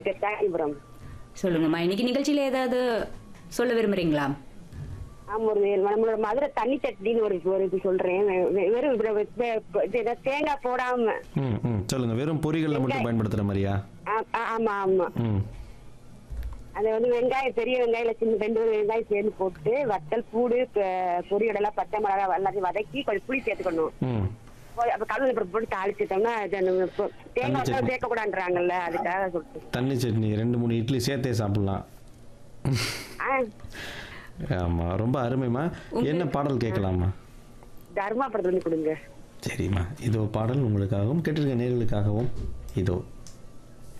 தாண்டிபுரம் சொல்லுங்கம்மா இன்னைக்கு நிகழ்ச்சியில ஏதாவது சொல்ல விரும்புறீங்களா ஆமா ஒரு நம்மளோட மதுரை தண்ணி சட்னின்னு ஒரு ஒரு இது சொல்றேன் வெ- வெ- வெறும் வெ- வெ- வெ- இது என்ன, தேங்காய் போடாம ம் ம் சொல்லுங்க வெறும் பொரிகளில் மட்டும் பயன்படுத்துகிற மாதிரியா ஆ- ஆ- ஆமா ஆமா ம் அது வந்து வெங்காயம் பெரிய வெங்காயம் சின்ன ரெண்டு ஒரு வெங்காயம் சேர்ந்து போட்டு வத்தல் பூடு ப- பொரியடலாம் பச்சை மிளகாய் எல்லாத்தையும் வதக்கி கொஞ்சம் புளி சேர்த்துக்கணும் ம் போய் அப்ப கருவேப்பிலை பருப்பு போட்டு தாளிச்சிட்டோம்னா அது நம்ம இப்போ தேங்காய் சட்னி. சேர்க்க கூடாதுன்றாங்கல்ல அதுக்காக சொல்லிட்டு தண்ணி சட்னி ரெண்டு மூணு இட்லி சேர்த்தே சாப்பிடலாம் ஆ, ஆமா ரொம்ப அருமைம்மா என்ன பாடல் கேட்கலாமா தர்மா படத்துல இருந்து கொடுங்க சரிம்மா இதோ பாடல் உங்களுக்காகவும் கேட்டிருக்க நேர்களுக்காகவும் இதோ